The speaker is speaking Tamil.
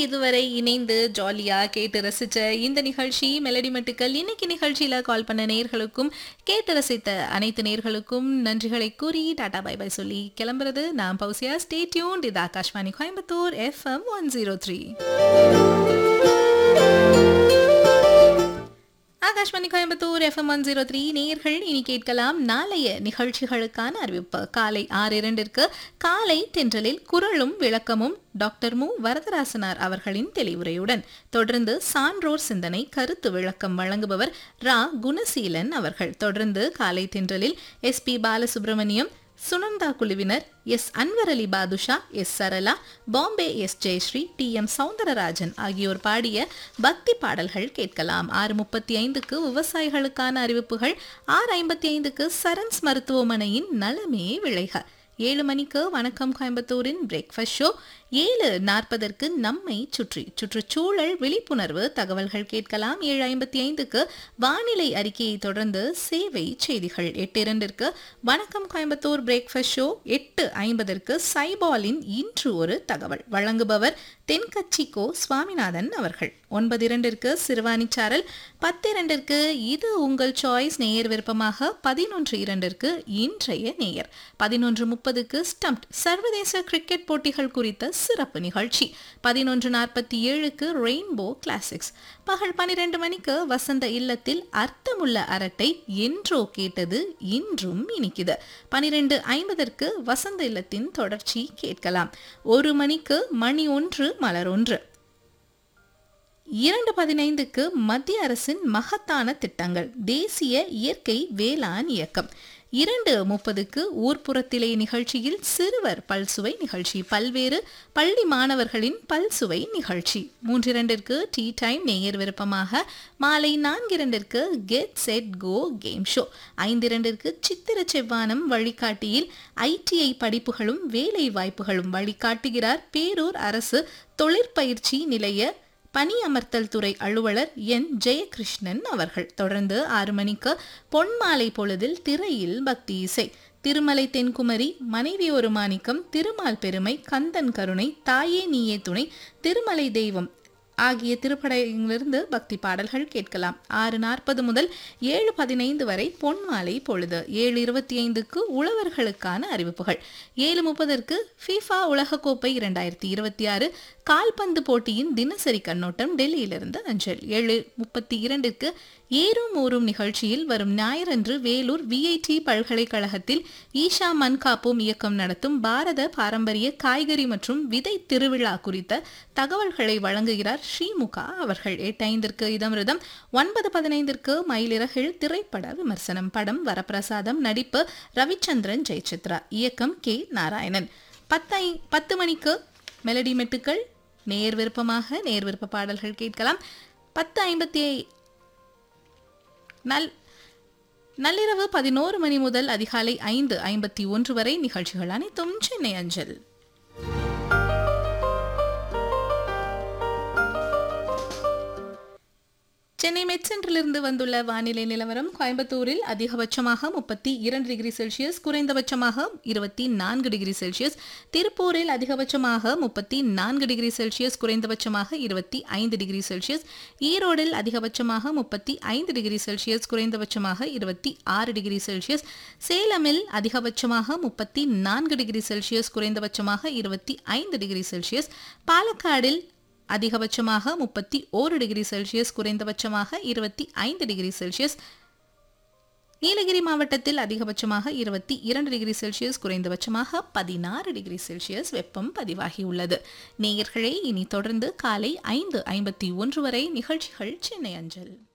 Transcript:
இதுவரை இணைந்து ஜாலியா கேட்டு ரசிச்ச இந்த நிகழ்ச்சி மெலடி மெட்டுக்கள் இன்னைக்கு நிகழ்ச்சியில கால் பண்ண நேர்களுக்கும் கேட்டு ரசித்த அனைத்து நேர்களுக்கும் நன்றிகளை கூறி டாடா பை பை சொல்லி கிளம்புறது நான் பௌசியா ஸ்டே டியூன் இது Akashvani Coimbatore FM one zero three Akashvani Coimbatore FM one zero three நேர்கள் இனி கேட்கலாம் நாளைய நிகழ்ச்சிகளுக்கான அறிவிப்பு காலை ஆறு இரண்டிற்கு காலை தென்றலில் குரலும் விளக்கமும் டாக்டர் மு வரதராசனார் அவர்களின் தெளிவுரையுடன் தொடர்ந்து சான்றோர் சிந்தனை கருத்து விளக்கம் வழங்குபவர் ரா குணசீலன் அவர்கள் தொடர்ந்து காலை தென்றலில் எஸ் பி பாலசுப்ரமணியம் சுனந்தா குழுவினர் S Anwar Ali Badusha S Sarala Bombay S Jayashree T M Soundararajan ஆகியோர் பாடிய பக்தி பாடல்கள் கேட்கலாம் ஆறு முப்பத்தி ஐந்துக்கு விவசாயிகளுக்கான அறிவிப்புகள் ஆறு ஐம்பத்தி ஐந்துக்கு சரன்ஸ் மருத்துவமனையின் நலமே விளைக ஏழு மணிக்கு வணக்கம் கோயம்புத்தூரின் பிரேக்ஃபாஸ்ட் ஷோ ஏழு நாற்பதற்கு நம்மை சுற்றி சுற்றுச்சூழல் விழிப்புணர்வு தகவல்கள் கேட்கலாம் ஏழு ஐம்பத்தி ஐந்துக்கு வானிலை அறிக்கையை தொடர்ந்து சேவை செய்திகள் எட்டு இரண்டிற்கு வணக்கம் கோயம்புத்தூர் பிரேக்ஃபாஸ்ட் ஷோ எட்டு ஐம்பதற்கு சைபாலின் இன்று ஒரு தகவல் வழங்குபவர் தென்கட்சிக்கோ சுவாமிநாதன் அவர்கள் ஒன்பது இரண்டிற்கு சிறுவாணிச்சாரல் பத்து இரண்டிற்கு இது உங்கள் சாய்ஸ் நேயர் விருப்பமாக பதினொன்று இரண்டிற்கு இன்றைய நேயர் பதினொன்று முப்பதுக்கு ஸ்டம்ப் சர்வதேச கிரிக்கெட் போட்டிகள் குறித்த சிறப்பு நிகழ்ச்சி பதினொன்று நாற்பத்தி ஏழுக்கு ரெயின்போ கிளாசிக்ஸ் பகல் பனிரெண்டு மணிக்கு வசந்த இல்லத்தில் அர்த்தமுள்ள அரட்டை என்றோ கேட்டது இன்றும் இனிக்குது பனிரெண்டு ஐம்பதற்கு வசந்த இல்லத்தின் தொடர்ச்சி கேட்கலாம் ஒரு மணிக்கு மணி ஒன்று மலர் ஒன்று இரண்டு பதினைந்துக்கு மத்திய அரசின் மகத்தான திட்டங்கள் தேசிய இயற்கை வேளாண் இயக்கம் இரண்டு முப்பதுக்கு ஊர்ப்புறத்திலே நிகழ்ச்சியில் சிறுவர் பல்சுவை நிகழ்ச்சி பல்வேறு பள்ளி மாணவர்களின் பல்சுவை நிகழ்ச்சி மூன்றிரண்டிற்கு டீ டைம் நேயர் விருப்பமாக மாலை நான்கிரண்டிற்கு get set go game show ஐந்திரண்டிற்கு சித்திர செவ்வானம் வழிகாட்டியில் ஐடிஐ படிப்புகளும் வேலை வாய்ப்புகளும் வழிகாட்டுகிறார் பேரூர் அரசு தொழிற்பயிற்சி நிலைய பணியமர்த்தல் துறை அலுவலர் என் ஜெயகிருஷ்ணன் அவர்கள் தொடர்ந்து ஆறு மணிக்கு பொன்மாலை பொழுதில் திரையில் பக்தி இசை திருமலை தென்குமரி மனைவி ஒரு மாணிக்கம் திருமால் பெருமை கந்தன் கருணை தாயே நீயே துணை திருமலை தெய்வம் ஆகிய திருப்படையிலிருந்து பக்தி பாடல்கள் கேட்கலாம் ஆறு நாற்பது முதல் ஏழு பதினைந்து வரை பொன்மாலை பொழுது ஏழு இருபத்தி ஐந்துக்கு உழவர்களுக்கான அறிவிப்புகள் ஏழு முப்பதற்கு ஃபீஃபா உலகக்கோப்பை இரண்டாயிரத்தி இருபத்தி ஆறு கால்பந்து போட்டியின் தினசரி கண்ணோட்டம் டெல்லியிலிருந்து அஞ்சல் ஏழு முப்பத்தி இரண்டிற்கு ஏறும் ஊறும் நிகழ்ச்சியில் வரும் ஞாயிறன்று வேலூர் விஐடி பல்கலைக்கழகத்தில் ஈஷா மண் காப்போம் இயக்கம் நடத்தும் பாரத பாரம்பரிய காய்கறி மற்றும் விதை திருவிழா குறித்த தகவல்களை வழங்குகிறார் ஸ்ரீமுகா அவர்கள் எட்டு ஐந்திற்கு இதமிருதம் ஒன்பது பதினைந்திற்கு மயிலிறகில் திரைப்பட விமர்சனம் படம் வரப்பிரசாதம் நடிப்பு ரவிச்சந்திரன் ஜெயசித்ரா இயக்கம் கே நாராயணன் பத்தை பத்து மணிக்கு மெலடி மெட்டுக்கள் நேர் விருப்பமாக நேர் விருப்ப பாடல்கள் கேட்கலாம் பத்து ஐம்பத்தி நல் நள்ளிரவு பதினோரு மணி முதல் அதிகாலை ஐந்து ஐம்பத்தி ஒன்று வரை நிகழ்ச்சிகள் அனைத்தும் சென்னை அஞ்சல் சென்னை மெட் சென்டரிலிருந்து வந்துள்ள வானிலை நிலவரம் கோயம்புத்தூரில் அதிகபட்சமாக முப்பத்தி இரண்டு டிகிரி செல்சியஸ் குறைந்தபட்சமாக இருபத்தி நான்கு டிகிரி செல்சியஸ் திருப்பூரில் அதிகபட்சமாக முப்பத்தி நான்கு டிகிரி செல்சியஸ் குறைந்தபட்சமாக இருபத்தி ஐந்து டிகிரி செல்சியஸ் ஈரோடில் அதிகபட்சமாக முப்பத்தி ஐந்து டிகிரி செல்சியஸ் குறைந்தபட்சமாக இருபத்தி ஆறு டிகிரி செல்சியஸ் சேலமில் அதிகபட்சமாக முப்பத்தி நான்கு டிகிரி செல்சியஸ் குறைந்தபட்சமாக இருபத்தி ஐந்து டிகிரி செல்சியஸ் பாலக்காடில் அதிகபட்சமாக முப்பத்தி ஓரு டிகிரி செல்சியஸ் குறைந்தபட்சமாக இருபத்தி ஐந்து டிகிரி செல்சியஸ் நீலகிரி மாவட்டத்தில் அதிகபட்சமாக இருபத்தி இரண்டு டிகிரி செல்சியஸ் குறைந்தபட்சமாக பதினாறு டிகிரி செல்சியஸ் வெப்பம் பதிவாகியுள்ளது நேயர்களே இனி தொடர்ந்து காலை ஐந்து ஐம்பத்தி ஒன்று வரை நிகழ்ச்சிகள் சென்னை அஞ்சல்